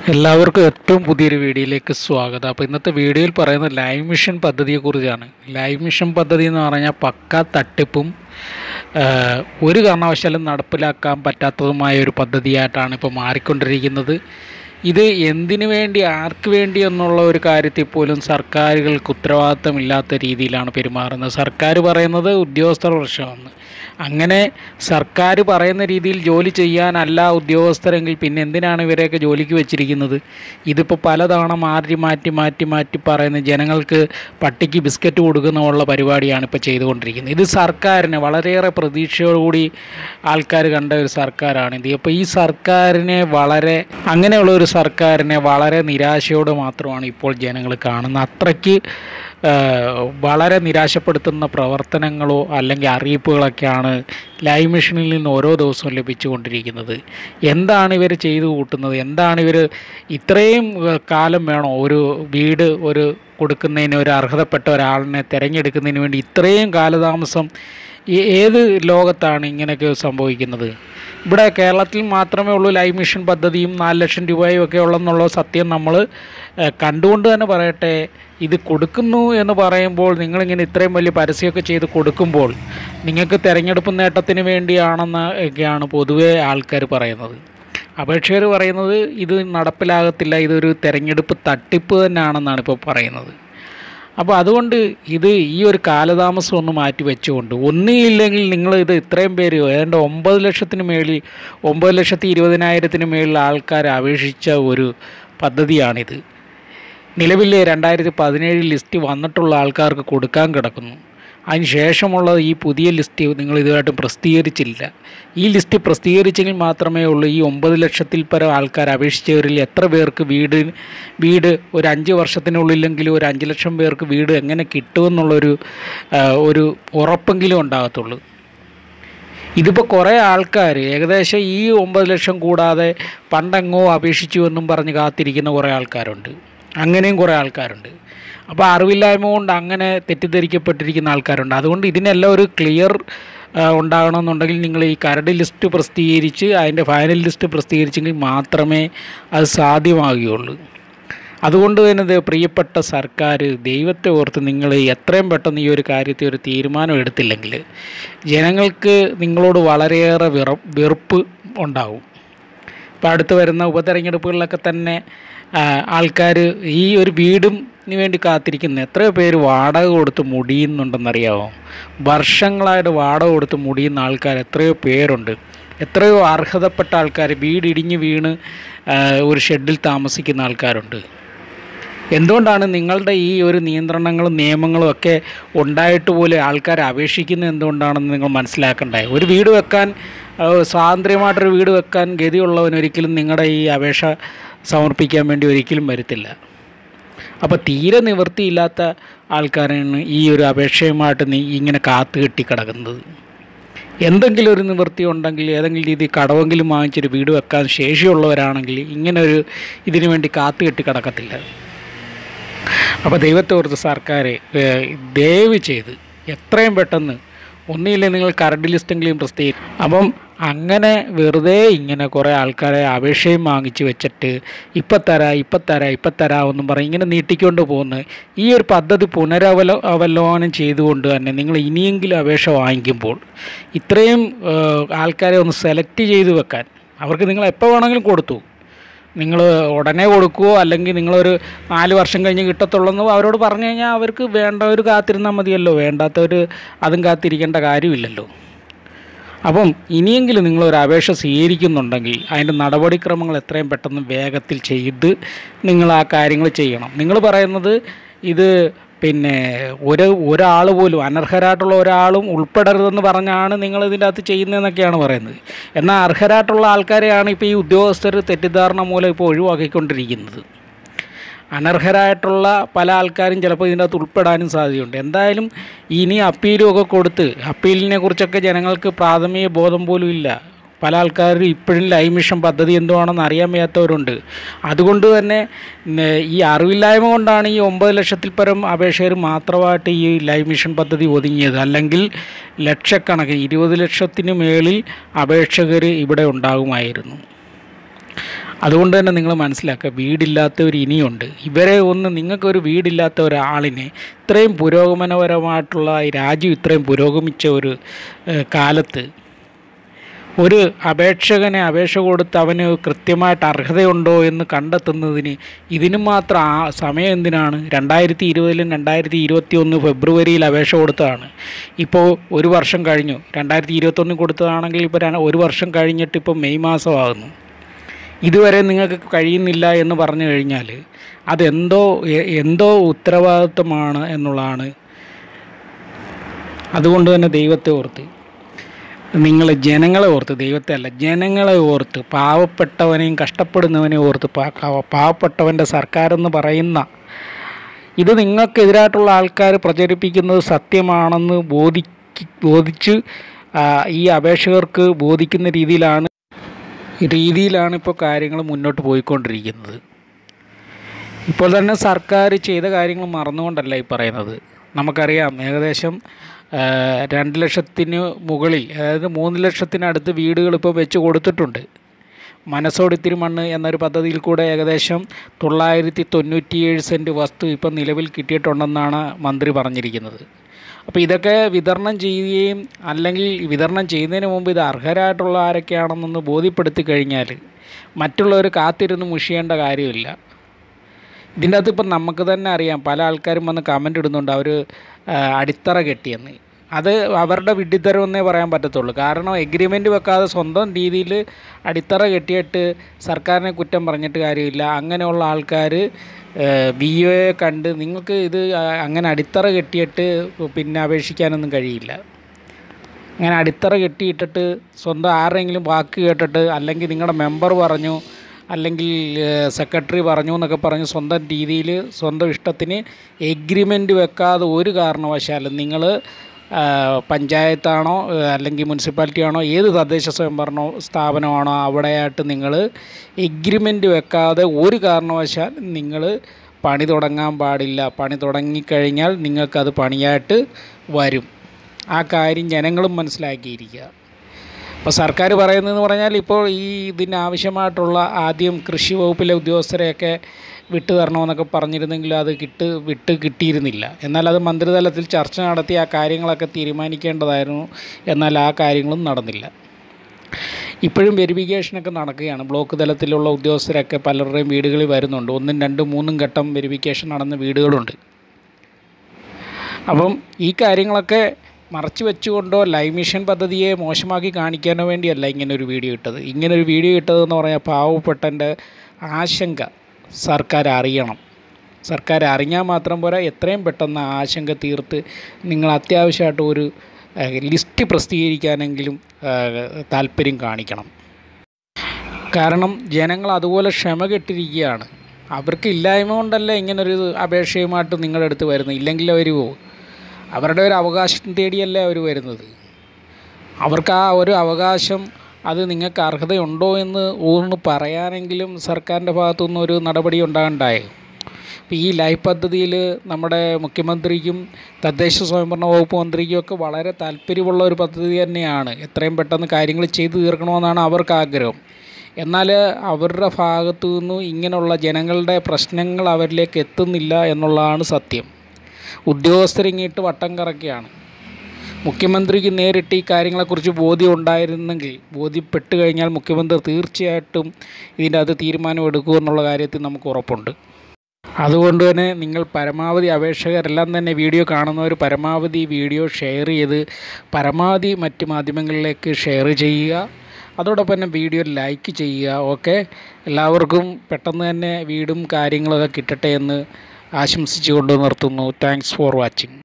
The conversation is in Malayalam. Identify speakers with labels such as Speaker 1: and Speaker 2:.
Speaker 1: എല്ലാവർക്കും ഏറ്റവും പുതിയൊരു വീഡിയോയിലേക്ക് സ്വാഗതം അപ്പോൾ ഇന്നത്തെ വീഡിയോയിൽ പറയുന്നത് ലൈവ് മിഷൻ പദ്ധതിയെക്കുറിച്ചാണ് ലൈവ് മിഷൻ പദ്ധതി എന്ന് പറഞ്ഞാൽ പക്ക തട്ടിപ്പും ആ, ഒരു കാരണവശാലും നടപ്പിലാക്കാൻ പറ്റാത്തതുമായ ഒരു പദ്ധതിയായിട്ടാണ് ഇപ്പോൾ മാറിക്കൊണ്ടിരിക്കുന്നത് ഇത് എന്തിനു വേണ്ടി ആർക്ക് വേണ്ടി എന്നുള്ള ഒരു കാര്യത്തിൽ പോലും സർക്കാരുകൾക്ക് ഉത്തരവാദിത്തമില്ലാത്ത രീതിയിലാണ് പെരുമാറുന്നത് സർക്കാർ പറയുന്നത് ഉദ്യോഗസ്ഥർ പ്രശ്നമാണ് അങ്ങനെ സർക്കാർ പറയുന്ന രീതിയിൽ ജോലി ചെയ്യാനല്ല ഉദ്യോഗസ്ഥരെങ്കിൽ പിന്നെ എന്തിനാണ് ഇവരെയൊക്കെ ജോലിക്ക് വെച്ചിരിക്കുന്നത് ഇതിപ്പോൾ പലതവണ മാറ്റി മാറ്റി മാറ്റി മാറ്റി പറയുന്ന ജനങ്ങൾക്ക് പട്ടിക്ക് ബിസ്ക്കറ്റ് കൊടുക്കുന്ന പരിപാടിയാണ് ഇപ്പോൾ ചെയ്തുകൊണ്ടിരിക്കുന്നത് ഇത് സർക്കാരിനെ വളരെയേറെ പ്രതീക്ഷയോടുകൂടി ആൾക്കാർ കണ്ട ഒരു സർക്കാരാണിത് അപ്പോൾ ഈ സർക്കാരിനെ വളരെ അങ്ങനെയുള്ള ഒരു സർക്കാരിനെ വളരെ നിരാശയോടെ മാത്രമാണ് ഇപ്പോൾ ജനങ്ങൾ കാണുന്നത് അത്രയ്ക്ക് ആ, വളരെ നിരാശപ്പെടുത്തുന്ന പ്രവർത്തനങ്ങളോ അല്ലെങ്കിൽ അറിയിപ്പുകളൊക്കെയാണ് ലൈവ് മിഷനിൽ നിന്ന് ഓരോ ദിവസവും ലഭിച്ചുകൊണ്ടിരിക്കുന്നത് എന്താണ് ഇവർ ചെയ്തു കൂട്ടുന്നത് എന്താണ് ഇവർ ഇത്രയും ആ, കാലം വേണോ ഒരു വീട് ഒരു കൊടുക്കുന്നതിന് ഒരു അർഹതപ്പെട്ട ഒരാളിനെ തിരഞ്ഞെടുക്കുന്നതിന് വേണ്ടി ഇത്രയും കാലതാമസം ഈ ഏത് ലോകത്താണ് ഇങ്ങനെയൊക്കെ സംഭവിക്കുന്നത് ഇവിടെ കേരളത്തിൽ മാത്രമേ ഉള്ളൂ ലൈവ് മിഷൻ പദ്ധതിയും നാല് ലക്ഷം രൂപയും ഒക്കെ ഉള്ളെന്നുള്ള സത്യം നമ്മൾ കണ്ടുകൊണ്ട് തന്നെ പറയട്ടെ ഇത് കൊടുക്കുന്നു എന്ന് പറയുമ്പോൾ നിങ്ങളിങ്ങനെ ഇത്രയും വലിയ പരസ്യമൊക്കെ ചെയ്ത് കൊടുക്കുമ്പോൾ നിങ്ങൾക്ക് തിരഞ്ഞെടുപ്പ് നേട്ടത്തിന് വേണ്ടിയാണെന്ന് ഒക്കെയാണ് പൊതുവേ ആൾക്കാർ പറയുന്നത് അപേക്ഷകർ പറയുന്നത് ഇത് നടപ്പിലാകത്തില്ല ഇതൊരു തെരഞ്ഞെടുപ്പ് തട്ടിപ്പ് തന്നെയാണെന്നാണ് ഇപ്പോൾ പറയുന്നത് അപ്പോൾ അതുകൊണ്ട് ഇത് ഈ ഒരു കാലതാമസം ഒന്ന് മാറ്റി വെച്ചുകൊണ്ട് ഒന്നുമില്ലെങ്കിൽ നിങ്ങൾ ഇത് ഇത്രയും പേര് ഏതാണ്ട് ഒമ്പത് ലക്ഷത്തിന് മേളിൽ ഒമ്പത് ലക്ഷത്തി ഇരുപതിനായിരത്തിന് മേളിൽ ആൾക്കാർ അപേക്ഷിച്ച ഒരു പദ്ധതിയാണിത് നിലവിൽ രണ്ടായിരത്തി പതിനേഴിൽ ലിസ്റ്റ് വന്നിട്ടുള്ള ആൾക്കാർക്ക് കൊടുക്കാൻ കിടക്കുന്നു അതിന് ശേഷമുള്ള ഈ പുതിയ ലിസ്റ്റ് നിങ്ങൾ ഇതുമായിട്ട് പ്രസിദ്ധീകരിച്ചില്ല ഈ ലിസ്റ്റ് പ്രസിദ്ധീകരിച്ചെങ്കിൽ മാത്രമേ ഉള്ളൂ ഈ ഒമ്പത് ലക്ഷത്തിൽ പരം ആൾക്കാർ അപേക്ഷിച്ചവരിൽ എത്ര പേർക്ക് വീട് വീട് ഒരു അഞ്ച് വർഷത്തിനുള്ളിലെങ്കിലും ഒരു അഞ്ച് ലക്ഷം പേർക്ക് വീട് എങ്ങനെ കിട്ടുമെന്നുള്ളൊരു ആ, ഒരു ഉറപ്പെങ്കിലും ഉണ്ടാകത്തുള്ളൂ ഇതിപ്പോൾ കുറേ ആൾക്കാർ ഏകദേശം ഈ ഒമ്പത് ലക്ഷം കൂടാതെ പണ്ടെങ്ങോ അപേക്ഷിച്ചു എന്നും പറഞ്ഞ് കാത്തിരിക്കുന്ന കുറേ ആൾക്കാരുണ്ട് അങ്ങനെയും കുറേ ആൾക്കാരുണ്ട് അപ്പോൾ അറിവില്ലായ്മ കൊണ്ട് അങ്ങനെ തെറ്റിദ്ധരിക്കപ്പെട്ടിരിക്കുന്ന ആൾക്കാരുണ്ട് അതുകൊണ്ട് ഇതിനെല്ലാം ഒരു ക്ലിയർ ഉണ്ടാകണമെന്നുണ്ടെങ്കിൽ നിങ്ങൾ ഈ കരട് ലിസ്റ്റ് പ്രസിദ്ധീകരിച്ച് അതിൻ്റെ ഫൈനൽ ലിസ്റ്റ് പ്രസിദ്ധീകരിച്ചെങ്കിൽ മാത്രമേ അത് സാധ്യമാകുകയുള്ളൂ അതുകൊണ്ട് തന്നെ ഇത് പ്രിയപ്പെട്ട സർക്കാർ ദൈവത്തെ ഓർത്ത് നിങ്ങൾ എത്രയും പെട്ടെന്ന് ഈ ഒരു കാര്യത്തിൽ ഒരു തീരുമാനം എടുത്തില്ലെങ്കിൽ ജനങ്ങൾക്ക് നിങ്ങളോട് വളരെയേറെ വിറ വെറുപ്പ് ഉണ്ടാവും ഇപ്പോൾ അടുത്ത് വരുന്ന ഉപതെരഞ്ഞെടുപ്പുകളിലൊക്കെ തന്നെ ആൾക്കാർ ഈ ഒരു വീടിന് വേണ്ടി കാത്തിരിക്കുന്ന എത്രയോ പേര് വാടക കൊടുത്ത് മുടിയുന്നുണ്ടെന്നറിയാമോ വർഷങ്ങളായിട്ട് വാടക കൊടുത്ത് മുടിയുന്ന ആൾക്കാർ എത്രയോ പേരുണ്ട് എത്രയോ അർഹതപ്പെട്ട ആൾക്കാർ വീടിടിഞ്ഞ് വീണ് ആ, ഒരു ഷെഡിൽ താമസിക്കുന്ന ആൾക്കാരുണ്ട് എന്തുകൊണ്ടാണ് നിങ്ങളുടെ ഈ ഒരു നിയന്ത്രണങ്ങളും നിയമങ്ങളും ഒക്കെ ഉണ്ടായിട്ട് പോലും ആൾക്കാർ അപേക്ഷിക്കുന്നത് എന്തുകൊണ്ടാണെന്ന് നിങ്ങൾ മനസ്സിലാക്കണ്ടേ ഒരു വീട് വെക്കാൻ ആ, സ്വാതന്ത്ര്യമായിട്ടൊരു വീട് വെക്കാൻ ഗതിയുള്ളവൻ ഒരിക്കലും നിങ്ങളുടെ ഈ അപേക്ഷ സമർപ്പിക്കാൻ വേണ്ടി ഒരിക്കലും വരത്തില്ല അപ്പോൾ തീരെ നിവൃത്തിയില്ലാത്ത ആൾക്കാരാണ് ഈ ഒരു അപേക്ഷയുമായിട്ട് നീ ഇങ്ങനെ കാത്തു കെട്ടി കിടക്കുന്നത് എന്തെങ്കിലും ഒരു നിവൃത്തി ഉണ്ടെങ്കിൽ ഏതെങ്കിലും രീതി കടവെങ്കിലും വാങ്ങിച്ചൊരു വീട് വെക്കാൻ ശേഷിയുള്ളവരാണെങ്കിൽ ഇങ്ങനെ ഒരു ഇതിനു വേണ്ടി കാത്തു കെട്ടി കിടക്കത്തില്ല അപ്പോൾ ദൈവത്തെ ഓർത്ത് സർക്കാർ ഏഹ്, ദയവ് ചെയ്ത് എത്രയും പെട്ടെന്ന് ഒന്നുമില്ല നിങ്ങൾ കറണ്ട് ലിസ്റ്റെങ്കിലും പ്രസിദ്ധീകരിക്കും അപ്പം അങ്ങനെ വെറുതെ ഇങ്ങനെ കുറേ ആൾക്കാരെ അപേക്ഷയും വാങ്ങിച്ച് വെച്ചിട്ട് ഇപ്പം തരാം ഇപ്പം തരാം ഇപ്പം തരാം എന്നും പറഞ്ഞ് ഇങ്ങനെ നീട്ടിക്കൊണ്ട് പോകുന്നത് ഈ ഒരു പദ്ധതി പുനരവലോ അവലോകനം ചെയ്തുകൊണ്ട് തന്നെ നിങ്ങൾ ഇനിയെങ്കിലും അപേക്ഷ വാങ്ങിക്കുമ്പോൾ ഇത്രയും ഏഹ്, ആൾക്കാരെ ഒന്ന് സെലക്ട് ചെയ്ത് വെക്കാൻ അവർക്ക് നിങ്ങൾ എപ്പോൾ വേണമെങ്കിലും കൊടുത്തു നിങ്ങൾ ഉടനെ കൊടുക്കുവോ അല്ലെങ്കിൽ നിങ്ങളൊരു നാല് വർഷം കഴിഞ്ഞ് കിട്ടത്തുള്ളൂ അവരോട് പറഞ്ഞു കഴിഞ്ഞാൽ അവർക്ക് വേണ്ടവർ കാത്തിരുന്നാൽ മതിയല്ലോ വേണ്ടാത്തവർ അതും കാത്തിരിക്കേണ്ട കാര്യമില്ലല്ലോ അപ്പം ഇനിയെങ്കിലും നിങ്ങളൊരു അപേക്ഷ സ്വീകരിക്കുന്നുണ്ടെങ്കിൽ അതിൻ്റെ നടപടിക്രമങ്ങൾ എത്രയും പെട്ടെന്ന് വേഗത്തിൽ ചെയ്ത് നിങ്ങൾ ആ കാര്യങ്ങൾ ചെയ്യണം നിങ്ങൾ പറയുന്നത് ഇത് പിന്നെ ഒരു ഒരാൾ പോലും അനർഹരായിട്ടുള്ള ഒരാളും ഉൾപ്പെടരുതെന്ന് പറഞ്ഞാണ് നിങ്ങൾ ഇതിൻ്റെ അകത്ത് ചെയ്യുന്നതെന്നൊക്കെയാണ് പറയുന്നത് എന്നാൽ അർഹരായിട്ടുള്ള ആൾക്കാരെയാണ് ഇപ്പോൾ ഈ ഉദ്യോഗസ്ഥർ തെറ്റിദ്ധാരണ മൂലം ഇപ്പോൾ ഒഴിവാക്കിക്കൊണ്ടിരിക്കുന്നത് അനർഹരായിട്ടുള്ള പല ആൾക്കാരും ചിലപ്പോൾ ഇതിൻ്റെ അകത്ത് ഉൾപ്പെടാനും സാധ്യതയുണ്ട് എന്തായാലും ഇനി അപ്പീലും ഒക്കെ കൊടുത്ത് അപ്പീലിനെ കുറിച്ചൊക്കെ ജനങ്ങൾക്ക് പ്രാഥമിക ബോധം പോലും ഇല്ല പല ആൾക്കാരും ഇപ്പോഴും ലൈവ് മിഷൻ പദ്ധതി എന്തുവാണെന്ന് അറിയാൻ വയ്യാത്തവരുണ്ട് അതുകൊണ്ട് തന്നെ ന- ഈ അറിവില്ലായ്മ കൊണ്ടാണ് ഈ ഒമ്പത് ലക്ഷത്തിൽ പരം അപേക്ഷകർ മാത്രമായിട്ട് ഈ ലൈവ് മിഷൻ പദ്ധതി ഒതുങ്ങിയത് അല്ലെങ്കിൽ ലക്ഷക്കണക്കിന് ഇരുപത് ലക്ഷത്തിന് മേളിൽ അപേക്ഷകർ ഇവിടെ ഉണ്ടാകുമായിരുന്നു അതുകൊണ്ട് തന്നെ നിങ്ങൾ മനസ്സിലാക്കുക വീടില്ലാത്തവർ ഇനിയുണ്ട് ഇവരെ ഒന്ന് നിങ്ങൾക്കൊരു വീടില്ലാത്ത ഒരാളിനെ ഇത്രയും പുരോഗമനപരമായിട്ടുള്ള ഈ രാജ്യം ഇത്രയും പുരോഗമിച്ച ഒരു ഏഹ്, കാലത്ത് ഒരു അപേക്ഷകനെ അപേക്ഷ കൊടുത്ത് അവന് കൃത്യമായിട്ട് അർഹതയുണ്ടോ എന്ന് കണ്ടെത്തുന്നതിന് ഇതിന് മാത്രം ആ സമയം എന്തിനാണ് രണ്ടായിരത്തി ഇരുപതിലും രണ്ടായിരത്തി ഇരുപത്തി ഒന്ന് ഫെബ്രുവരിയിൽ അപേക്ഷ കൊടുത്തതാണ് ഇപ്പോൾ ഒരു വർഷം കഴിഞ്ഞു രണ്ടായിരത്തി ഇരുപത്തൊന്നിൽ കൊടുത്തതാണെങ്കിൽ ഇപ്പോൾ ര- ഒരു വർഷം കഴിഞ്ഞിട്ട് ഇപ്പോൾ മെയ് മാസമാകുന്നു ഇതുവരെ നിങ്ങൾക്ക് കഴിയുന്നില്ല എന്ന് പറഞ്ഞു കഴിഞ്ഞാൽ അതെന്തോ എ- എന്തോ ഉത്തരവാദിത്വമാണ് എന്നുള്ളതാണ് അതുകൊണ്ട് തന്നെ ദൈവത്തെ ഓർത്ത് നിങ്ങൾ ജനങ്ങളെ ഓർത്ത് ദൈവത്തെ അല്ല ജനങ്ങളെ ഓർത്ത് പാവപ്പെട്ടവനെയും കഷ്ടപ്പെടുന്നവനെയും ഓർത്ത് പാ- ക- പാവപ്പെട്ടവൻ്റെ സർക്കാരെന്ന് പറയുന്ന ഇത് നിങ്ങൾക്കെതിരായിട്ടുള്ള ആൾക്കാർ പ്രചരിപ്പിക്കുന്നത് സത്യമാണെന്ന് ബോധിക്ക് ബോധിച്ച് ആ, ഈ അപേക്ഷകർക്ക് ബോധിക്കുന്ന രീതിയിലാണ് രീതിയിലാണ് ഇപ്പോൾ കാര്യങ്ങൾ മുന്നോട്ട് പോയിക്കൊണ്ടിരിക്കുന്നത് ഇപ്പോൾ തന്നെ സർക്കാർ ചെയ്ത കാര്യങ്ങൾ മറന്നുകൊണ്ടല്ല ഈ പറയുന്നത് നമുക്കറിയാം ഏകദേശം ആ, രണ്ട് ലക്ഷത്തിന് മുകളിൽ അതായത് മൂന്ന് ലക്ഷത്തിനടുത്ത് വീടുകൾ ഇപ്പോൾ വെച്ച് കൊടുത്തിട്ടുണ്ട് മനസ്സോടിത്തിരി മണ്ണ് എന്നൊരു പദ്ധതിയിൽ കൂടെ ഏകദേശം തൊള്ളായിരത്തി തൊണ്ണൂറ്റിയേഴ് സെൻറ്റ് വസ്തു ഇപ്പം നിലവിൽ കിട്ടിയിട്ടുണ്ടെന്നാണ് മന്ത്രി പറഞ്ഞിരിക്കുന്നത് അപ്പോൾ ഇതൊക്കെ വിതരണം ചെയ്യുകയും അല്ലെങ്കിൽ വിതരണം ചെയ്യുന്നതിന് മുമ്പ് ഇത് അർഹരായിട്ടുള്ള ആരൊക്കെയാണെന്നൊന്ന് ബോധ്യപ്പെടുത്തി കഴിഞ്ഞാൽ മറ്റുള്ളവർ കാത്തിരുന്ന് മുഷിയേണ്ട കാര്യമില്ല ഇതിൻ്റെ അകത്ത് ഇപ്പം നമുക്ക് തന്നെ അറിയാം പല ആൾക്കാരും വന്ന് കമൻ്റ് ഇടുന്നുണ്ട് അവർ അടിത്തറ കെട്ടിയെന്ന് അത് അവരുടെ വിഡ്ഢിത്തരം എന്നേ പറയാൻ പറ്റത്തുള്ളൂ കാരണം എഗ്രിമെൻറ്റ് വെക്കാതെ സ്വന്തം രീതിയിൽ അടിത്തറ കെട്ടിയിട്ട് സർക്കാരിനെ കുറ്റം പറഞ്ഞിട്ട് കാര്യമില്ല അങ്ങനെയുള്ള ആൾക്കാർ ബി ഒയെ കണ്ട് നിങ്ങൾക്ക് ഇത് ആ, അങ്ങനെ അടിത്തറ കെട്ടിയിട്ട് പിന്നെ അപേക്ഷിക്കാനൊന്നും കഴിയില്ല അങ്ങനെ അടിത്തറ കെട്ടിയിട്ടിട്ട് സ്വന്തം ആരെങ്കിലും വാക്ക് കേട്ടിട്ട് അല്ലെങ്കിൽ നിങ്ങളുടെ മെമ്പർ പറഞ്ഞു അല്ലെങ്കിൽ സെക്രട്ടറി പറഞ്ഞു എന്നൊക്കെ പറഞ്ഞ് സ്വന്തം രീതിയിൽ സ്വന്തം ഇഷ്ടത്തിന് എഗ്രിമെൻ്റ് വെക്കാതെ ഒരു കാരണവശാലും നിങ്ങൾ പഞ്ചായത്താണോ ഏ, അല്ലെങ്കിൽ മുനിസിപ്പാലിറ്റി ആണോ ഏത് തദ്ദേശ സ്വയംഭരണ സ്ഥാപനമാണോ അവിടെയായിട്ട് നിങ്ങൾ എഗ്രിമെൻ്റ് വെക്കാതെ ഒരു കാരണവശാൽ നിങ്ങൾ പണി തുടങ്ങാൻ പാടില്ല പണി തുടങ്ങിക്കഴിഞ്ഞാൽ നിങ്ങൾക്കത് പണിയായിട്ട് വരും ആ കാര്യം ജനങ്ങളും മനസ്സിലാക്കിയിരിക്കുക അപ്പോൾ സർക്കാർ പറയുന്നതെന്ന് പറഞ്ഞാൽ ഇപ്പോൾ ഈ ഇതിന് ആവശ്യമായിട്ടുള്ള ആദ്യം കൃഷി വകുപ്പിലെ ഉദ്യോഗസ്ഥരെയൊക്കെ വിട്ടു തരണമെന്നൊക്കെ പറഞ്ഞിരുന്നെങ്കിലും അത് കിട്ട് വിട്ട് കിട്ടിയിരുന്നില്ല എന്നാൽ അത് മന്ത്രിതലത്തിൽ ചർച്ച നടത്തി ആ കാര്യങ്ങളൊക്കെ തീരുമാനിക്കേണ്ടതായിരുന്നു എന്നാൽ ആ കാര്യങ്ങളും നടന്നില്ല ഇപ്പോഴും വെരിഫിക്കേഷനൊക്കെ നടക്കുകയാണ് ബ്ലോക്ക് തലത്തിലുള്ള ഉദ്യോഗസ്ഥരൊക്കെ പലരുടെയും വീടുകളിൽ വരുന്നുണ്ട് ഒന്നും രണ്ടും മൂന്നും ഘട്ടം വെരിഫിക്കേഷൻ നടന്ന വീടുകളുണ്ട് അപ്പം ഈ കാര്യങ്ങളൊക്കെ മറച്ചു വെച്ചുകൊണ്ടോ ലൈവ് മിഷൻ പദ്ധതിയെ മോശമാക്കി കാണിക്കാനോ വേണ്ടിയല്ല ഇങ്ങനെ ഒരു വീഡിയോ ഇട്ടത് ഇങ്ങനെ ഒരു വീഡിയോ ഇട്ടതെന്ന് പറഞ്ഞാൽ പാവപ്പെട്ടൻ്റെ ആശങ്ക സർക്കാർ അറിയണം സർക്കാർ അറിഞ്ഞാൽ മാത്രം പോരാ എത്രയും പെട്ടെന്ന് ആ ആശങ്ക തീർത്ത് നിങ്ങൾ അത്യാവശ്യമായിട്ട് ഒരു ഏഹ്, ലിസ്റ്റ് പ്രസിദ്ധീകരിക്കാനെങ്കിലും ഏഹ്, താല്പര്യം കാണിക്കണം കാരണം ജനങ്ങൾ അതുപോലെ ക്ഷമ കെട്ടിരിക്കുകയാണ് അവർക്ക് ഇല്ലായ്മ കൊണ്ടല്ല ഇങ്ങനൊരു അപേക്ഷയുമായിട്ട് നിങ്ങളുടെ അടുത്ത് വരുന്നത് ഇല്ലെങ്കിൽ വരുമോ അവരുടെ ഒരു അവകാശം തേടിയല്ലേ അവർ വരുന്നത് അവർക്ക് ആ ഒരു അവകാശം അത് നിങ്ങൾക്ക് അർഹതയുണ്ടോ എന്ന് ഒന്ന് പറയാനെങ്കിലും സർക്കാരിൻ്റെ ഭാഗത്തുനിന്ന് ഒരു നടപടി ഉണ്ടാകണ്ടായോ ഇപ്പോൾ ഈ ലൈഫ് പദ്ധതിയിൽ നമ്മുടെ മുഖ്യമന്ത്രിക്കും തദ്ദേശ സ്വയംഭരണ വകുപ്പ് മന്ത്രിക്കും ഒക്കെ വളരെ താല്പര്യമുള്ള ഒരു പദ്ധതി തന്നെയാണ് എത്രയും പെട്ടെന്ന് കാര്യങ്ങൾ ചെയ്തു തീർക്കണമെന്നാണ് അവർക്ക് ആഗ്രഹം എന്നാൽ അവരുടെ ഭാഗത്തു നിന്നും ഇങ്ങനെയുള്ള ജനങ്ങളുടെ പ്രശ്നങ്ങൾ അവരിലേക്ക് എത്തുന്നില്ല എന്നുള്ളതാണ് സത്യം ഉദ്യോഗസ്ഥരിങ്ങിട്ട് വട്ടം കറക്കുകയാണ് മുഖ്യമന്ത്രിക്ക് നേരിട്ട് ഈ കാര്യങ്ങളെക്കുറിച്ച് ബോധ്യം ഉണ്ടായിരുന്നെങ്കിൽ ബോധ്യപ്പെട്ട് കഴിഞ്ഞാൽ മുഖ്യമന്ത്രി തീർച്ചയായിട്ടും ഇതിൻ്റെ അത് തീരുമാനം എടുക്കുമെന്നുള്ള കാര്യത്തിൽ നമുക്ക് ഉറപ്പുണ്ട് അതുകൊണ്ട് തന്നെ നിങ്ങൾ പരമാവധി അപേക്ഷകരെല്ലാം തന്നെ വീഡിയോ കാണുന്നവർ പരമാവധി വീഡിയോ ഷെയർ ചെയ്ത് പരമാവധി മറ്റ് മാധ്യമങ്ങളിലേക്ക് ഷെയർ ചെയ്യുക അതോടൊപ്പം തന്നെ വീഡിയോ ലൈക്ക് ചെയ്യുക ഓക്കെ എല്ലാവർക്കും പെട്ടെന്ന് തന്നെ വീടും കാര്യങ്ങളൊക്കെ കിട്ടട്ടെ എന്ന് ആശംസിച്ചുകൊണ്ട് നിർത്തുന്നു താങ്ക്സ് ഫോർ വാച്ചിങ്